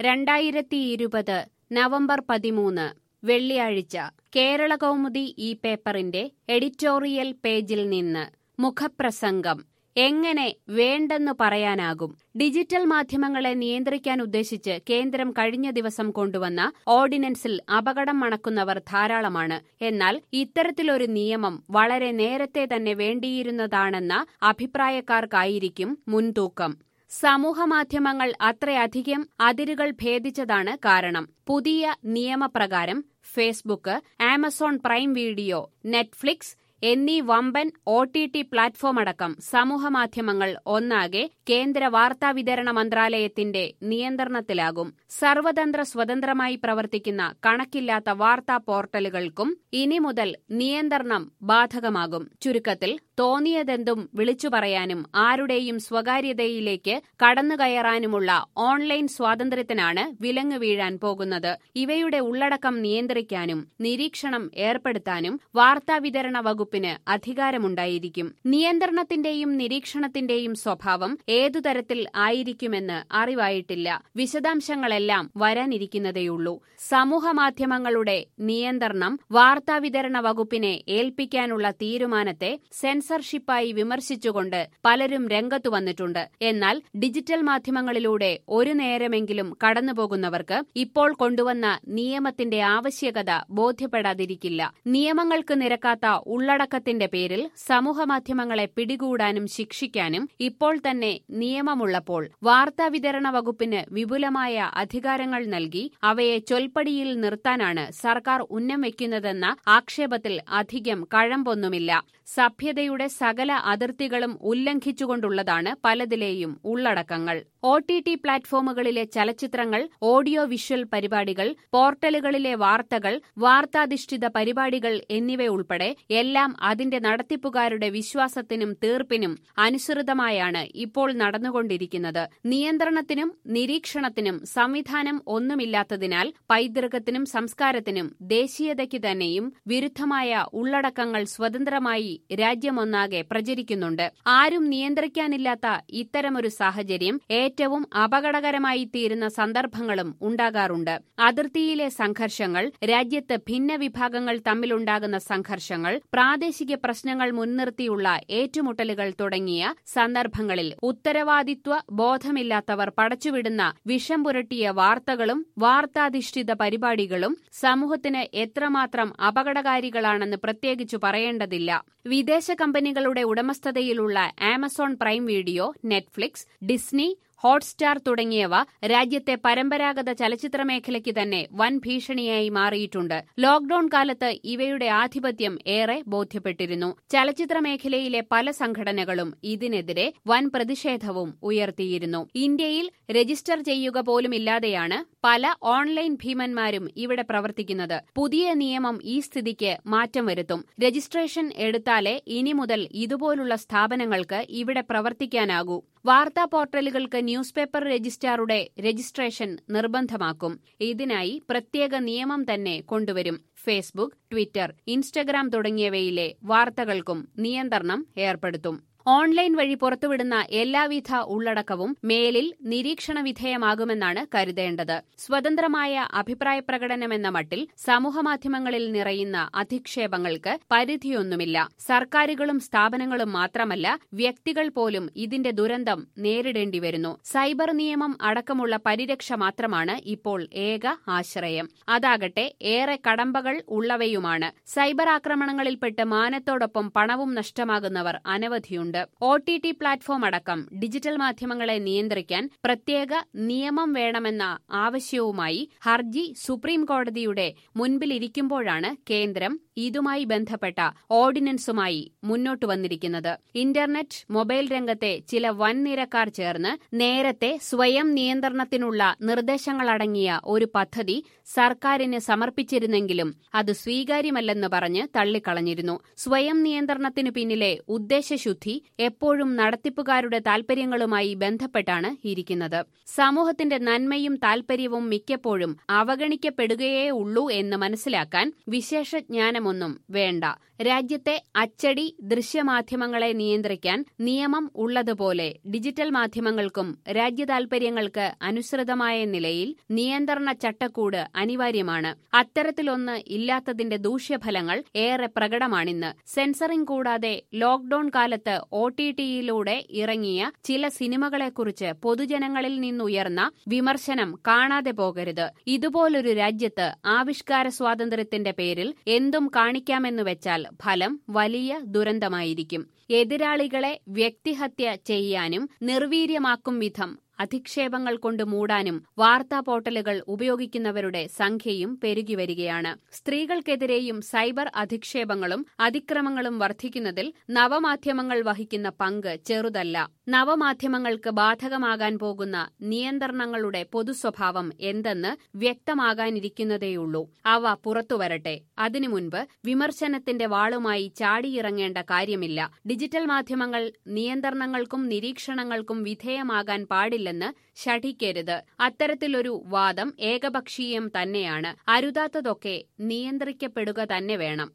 രണ്ടായിരത്തി ഇരുപത് നവംബർ പതിമൂന്ന് വെള്ളിയാഴ്ച കേരള കൗമുദി ഈ പേപ്പറിന്റെ എഡിറ്റോറിയൽ പേജിൽ നിന്ന് മുഖപ്രസംഗം എങ്ങനെ വേണ്ടെന്ന് പറയാനാകും ഡിജിറ്റൽ മാധ്യമങ്ങളെ നിയന്ത്രിക്കാൻ ഉദ്ദേശിച്ച് കേന്ദ്രം കഴിഞ്ഞ ദിവസം കൊണ്ടുവന്ന ഓർഡിനൻസിൽ അപകടം മണക്കുന്നവർ ധാരാളമാണ് എന്നാൽ ഇത്തരത്തിലൊരു നിയമം വളരെ നേരത്തെ തന്നെ വേണ്ടിയിരുന്നതാണെന്ന അഭിപ്രായക്കാർക്കായിരിക്കും മുൻതൂക്കം സമൂഹമാധ്യമങ്ങൾ അത്രയധികം അതിരുകൾ ഭേദിച്ചതാണ് കാരണം പുതിയ നിയമപ്രകാരം Facebook Amazon Prime Video Netflix എന്നീ വമ്പൻ ഒ ടി ടി പ്ലാറ്റ്ഫോം അടക്കം സമൂഹമാധ്യമങ്ങൾ ഒന്നാകെ കേന്ദ്ര വാർത്താവിതരണ മന്ത്രാലയത്തിന്റെ നിയന്ത്രണത്തിലാകും സർവതന്ത്ര സ്വതന്ത്രമായി പ്രവർത്തിക്കുന്ന കണക്കില്ലാത്ത വാർത്താ പോർട്ടലുകൾക്കും ഇനി മുതൽ നിയന്ത്രണം ബാധകമാകും ചുരുക്കത്തിൽ തോന്നിയതെന്തും വിളിച്ചു പറയാനും ആരുടെയും സ്വകാര്യതയിലേക്ക് കടന്നുകയറാനുമുള്ള ഓൺലൈൻ സ്വാതന്ത്ര്യത്തിനാണ് വിലങ്ങ് വീഴാൻ പോകുന്നത് ഇവയുടെ ഉള്ളടക്കം നിയന്ത്രിക്കാനും നിരീക്ഷണം ഏർപ്പെടുത്താനും വാർത്താവിതരണ വകുപ്പിന് അധികാരമുണ്ടായിരിക്കും നിയന്ത്രണത്തിന്റെയും നിരീക്ഷണത്തിന്റെയും സ്വഭാവം ഏതുതരത്തിൽ ആയിരിക്കുമെന്ന് അറിവായിട്ടില്ല വിശദാംശങ്ങളെല്ലാം വരാനിരിക്കുന്നതേയുള്ളൂ സമൂഹമാധ്യമങ്ങളുടെ നിയന്ത്രണം വാർത്താവിതരണ വകുപ്പിനെ ഏൽപ്പിക്കാനുള്ള തീരുമാനത്തെ സെൻസർഷിപ്പായി വിമർശിച്ചുകൊണ്ട് പലരും രംഗത്തു വന്നിട്ടുണ്ട് എന്നാൽ ഡിജിറ്റൽ മാധ്യമങ്ങളിലൂടെ ഒരു നേരമെങ്കിലും കടന്നുപോകുന്നവർക്ക് ഇപ്പോൾ കൊണ്ടുവന്ന നിയമത്തിന്റെ ആവശ്യകത ബോധ്യപ്പെടാതിരിക്കില്ല നിയമങ്ങൾക്ക് നിരക്കാത്ത ഉള്ളടക്കത്തിന്റെ പേരിൽ സമൂഹമാധ്യമങ്ങളെ പിടികൂടാനും ശിക്ഷിക്കാനും ഇപ്പോൾ തന്നെ നിയമമുള്ളപ്പോൾ വാർത്താവിതരണ വകുപ്പിന് വിപുലമായ അധികാരങ്ങൾ നൽകി അവയെ ചൊൽപ്പടിയിൽ നിർത്താനാണ് സർക്കാർ ഉന്നം വയ്ക്കുന്നതെന്ന ആക്ഷേപത്തിൽ അധികം കഴമ്പൊന്നുമില്ല സഭ്യതയുടെ സകല അതിർത്തികളും ഉല്ലംഘിച്ചുകൊണ്ടുള്ളതാണ് പലതിലെയും ഉള്ളടക്കങ്ങൾ ഒ ടി ടി പ്ലാറ്റ്ഫോമുകളിലെ ചലച്ചിത്രങ്ങൾ ഓഡിയോ വിഷ്വൽ പരിപാടികൾ പോർട്ടലുകളിലെ വാർത്തകൾ വാർത്താധിഷ്ഠിത പരിപാടികൾ എന്നിവയുൾപ്പെടെ എല്ലാം അതിന്റെ നടത്തിപ്പുകാരുടെ വിശ്വാസത്തിനും തീർപ്പിനും അനുസൃതമായാണ് ഇപ്പോൾ നടന്നുകൊണ്ടിരിക്കുന്നത് നിയന്ത്രണത്തിനും നിരീക്ഷണത്തിനും സംവിധാനം ഒന്നുമില്ലാത്തതിനാൽ പൈതൃകത്തിനും സംസ്കാരത്തിനും ദേശീയതയ്ക്ക് തന്നെയും വിരുദ്ധമായ ഉള്ളടക്കങ്ങൾ സ്വതന്ത്രമായി രാജ്യമൊന്നാകെ പ്രചരിക്കുന്നുണ്ട് ആരും നിയന്ത്രിക്കാനില്ലാത്ത ഇത്തരമൊരു സാഹചര്യം ഏറ്റവും അപകടകരമായി തീരുന്ന സന്ദർഭങ്ങളും ഉണ്ടാകാറുണ്ട് അതിർത്തിയിലെ സംഘർഷങ്ങൾ രാജ്യത്ത് ഭിന്ന വിഭാഗങ്ങൾ തമ്മിലുണ്ടാകുന്ന സംഘർഷങ്ങൾ പ്രാദേശിക പ്രശ്നങ്ങൾ മുൻനിർത്തിയുള്ള ഏറ്റുമുട്ടലുകൾ തുടങ്ങിയ സന്ദർഭങ്ങളിൽ ഉത്തരവാദിത്വ ബോധമില്ലാത്തവർ പടച്ചുവിടുന്ന വിഷം പുരട്ടിയ വാർത്തകളും വാർത്താധിഷ്ഠിത പരിപാടികളും സമൂഹത്തിന് എത്രമാത്രം അപകടകാരികളാണെന്ന് പ്രത്യേകിച്ചു പറയേണ്ടതില്ല വിദേശ കമ്പനികളുടെ ഉടമസ്ഥതയിലുള്ള Amazon Prime Video Netflix Disney Hotstar തുടങ്ങിയവ രാജ്യത്തെ പരമ്പരാഗത ചലച്ചിത്ര മേഖലയ്ക്ക് തന്നെ വൻ ഭീഷണിയായി മാറിയിട്ടുണ്ട് ലോക്ഡൌൺ കാലത്ത് ഇവയുടെ ആധിപത്യം ഏറെ ബോധ്യപ്പെട്ടിരുന്നു ചലച്ചിത്ര മേഖലയിലെ പല സംഘടനകളും ഇതിനെതിരെ വൻ പ്രതിഷേധവും ഉയർത്തിയിരുന്നു ഇന്ത്യയിൽ രജിസ്റ്റർ ചെയ്യുക പോലുമില്ലാതെയാണ് പല ഓൺലൈൻ ഭീമന്മാരും ഇവിടെ പ്രവർത്തിക്കുന്നത് പുതിയ നിയമം ഈ സ്ഥിതിക്ക് മാറ്റം വരുത്തും രജിസ്ട്രേഷൻ എടുത്താലേ ഇനി മുതൽ ഇതുപോലുള്ള സ്ഥാപനങ്ങൾക്ക് ഇവിടെ പ്രവർത്തിക്കാനാകൂ വാർത്താ പോർട്ടലുകൾക്ക് ന്യൂസ് പേപ്പർ രജിസ്ട്രാറുടെ രജിസ്ട്രേഷൻ നിർബന്ധമാക്കും ഇതിനായി പ്രത്യേക നിയമം തന്നെ കൊണ്ടുവരും ഫേസ്ബുക്ക് ട്വിറ്റർ ഇൻസ്റ്റഗ്രാം തുടങ്ങിയവയിലെ വാർത്തകൾക്കും നിയന്ത്രണം ഏർപ്പെടുത്തും ഓൺലൈൻ വഴി പുറത്തുവിടുന്ന എല്ലാവിധ ഉള്ളടക്കവും മേലിൽ നിരീക്ഷണ വിധേയമാകുമെന്നാണ് കരുതേണ്ടത് സ്വതന്ത്രമായ അഭിപ്രായ പ്രകടനമെന്ന മട്ടിൽ സമൂഹമാധ്യമങ്ങളിൽ നിറയുന്ന അധിക്ഷേപങ്ങൾക്ക് പരിധിയൊന്നുമില്ല സർക്കാരുകളും സ്ഥാപനങ്ങളും മാത്രമല്ല വ്യക്തികൾ പോലും ഇതിന്റെ ദുരന്തം നേരിടേണ്ടി വരുന്നു സൈബർ നിയമം അടക്കമുള്ള പരിരക്ഷ മാത്രമാണ് ഇപ്പോൾ ഏക ആശ്രയം അതാകട്ടെ ഏറെ കടമ്പകൾ ഉള്ളവയുമാണ് സൈബർ ആക്രമണങ്ങളിൽപ്പെട്ട് മാനത്തോടൊപ്പം പണവും നഷ്ടമാകുന്നവർ അനവധിയുണ്ട് ഉണ്ട് ഒ ടി ടി പ്ലാറ്റ്ഫോം അടക്കം ഡിജിറ്റൽ മാധ്യമങ്ങളെ നിയന്ത്രിക്കാൻ പ്രത്യേക നിയമം വേണമെന്ന ആവശ്യവുമായി ഹർജി സുപ്രീം കോടതിയുടെ മുൻപിലിരിക്കുമ്പോഴാണ് കേന്ദ്രം ഇതുമായി ബന്ധപ്പെട്ട ഓർഡിനൻസുമായി മുന്നോട്ടു വന്നിരിക്കുന്നത് ഇന്റർനെറ്റ് മൊബൈൽ രംഗത്തെ ചില വൻനിരക്കാർ ചേർന്ന് നേരത്തെ സ്വയം നിയന്ത്രണത്തിനുള്ള നിർദ്ദേശങ്ങളടങ്ങിയ ഒരു പദ്ധതി സർക്കാരിന് സമർപ്പിച്ചിരുന്നെങ്കിലും അത് സ്വീകാര്യമല്ലെന്ന് പറഞ്ഞ് തള്ളിക്കളഞ്ഞിരുന്നു സ്വയം നിയന്ത്രണത്തിനു പിന്നിലെ ഉദ്ദേശശുദ്ധി എപ്പോഴും നടത്തിപ്പുകാരുടെ താൽപര്യങ്ങളുമായി ബന്ധപ്പെട്ടാണ് ഇരിക്കുന്നത് സമൂഹത്തിന്റെ നന്മയും താൽപര്യവും മിക്കപ്പോഴും അവഗണിക്കപ്പെടുകയേ ഉള്ളൂ എന്ന് മനസ്സിലാക്കാൻ വിശേഷജ്ഞാനമൊന്നും വേണ്ട രാജ്യത്തെ അച്ചടി ദൃശ്യമാധ്യമങ്ങളെ നിയന്ത്രിക്കാൻ നിയമം ഉള്ളതുപോലെ ഡിജിറ്റൽ മാധ്യമങ്ങൾക്കും രാജ്യ താൽപര്യങ്ങൾക്ക് അനുസൃതമായ നിലയിൽ നിയന്ത്രണ ചട്ടക്കൂട് അനിവാര്യമാണ് അത്തരത്തിലൊന്ന് ഇല്ലാത്തതിന്റെ ദൂഷ്യഫലങ്ങൾ ഏറെ പ്രകടമാണിന്ന് സെൻസറിംഗ് കൂടാതെ ലോക്ഡൌൺ കാലത്ത് ഒ ടി ടിയിലൂടെ ഇറങ്ങിയ ചില സിനിമകളെക്കുറിച്ച് പൊതുജനങ്ങളിൽ നിന്നുയർന്ന വിമർശനം കാണാതെ പോകരുത് ഇതുപോലൊരു രാജ്യത്ത് ആവിഷ്കാര സ്വാതന്ത്ര്യത്തിന്റെ പേരിൽ എന്തും കാണിക്കാമെന്ന് വെച്ചാൽ ഫലം വലിയ ദുരന്തമായിരിക്കും എതിരാളികളെ വ്യക്തിഹത്യ ചെയ്യാനും നിർവീര്യമാക്കും വിധം അധിക്ഷേപങ്ങൾ കൊണ്ട് മൂടാനും വാർത്താ പോർട്ടലുകൾ ഉപയോഗിക്കുന്നവരുടെ സംഖ്യയും പെരുകിവരികയാണ് സ്ത്രീകൾക്കെതിരെയും സൈബർ അധിക്ഷേപങ്ങളും അതിക്രമങ്ങളും വർദ്ധിക്കുന്നതിൽ നവമാധ്യമങ്ങൾ വഹിക്കുന്ന പങ്ക് ചെറുതല്ല നവമാധ്യമങ്ങൾക്ക് ബാധകമാകാൻ പോകുന്ന നിയന്ത്രണങ്ങളുടെ പൊതുസ്വഭാവം എന്തെന്ന് വ്യക്തമാകാനിരിക്കുന്നതേയുള്ളൂ അവ പുറത്തുവരട്ടെ അതിനു മുൻപ് വിമർശനത്തിന്റെ വാളുമായി ചാടിയിറങ്ങേണ്ട കാര്യമില്ല ഡിജിറ്റൽ മാധ്യമങ്ങൾ നിയന്ത്രണങ്ങൾക്കും നിരീക്ഷണങ്ങൾക്കും വിധേയമാകാൻ പാടില്ലെന്ന് ശഠിക്കരുത് അത്തരത്തിലൊരു വാദം ഏകപക്ഷീയം തന്നെയാണ് അരുതാത്തതൊക്കെ നിയന്ത്രിക്കപ്പെടുക തന്നെ വേണം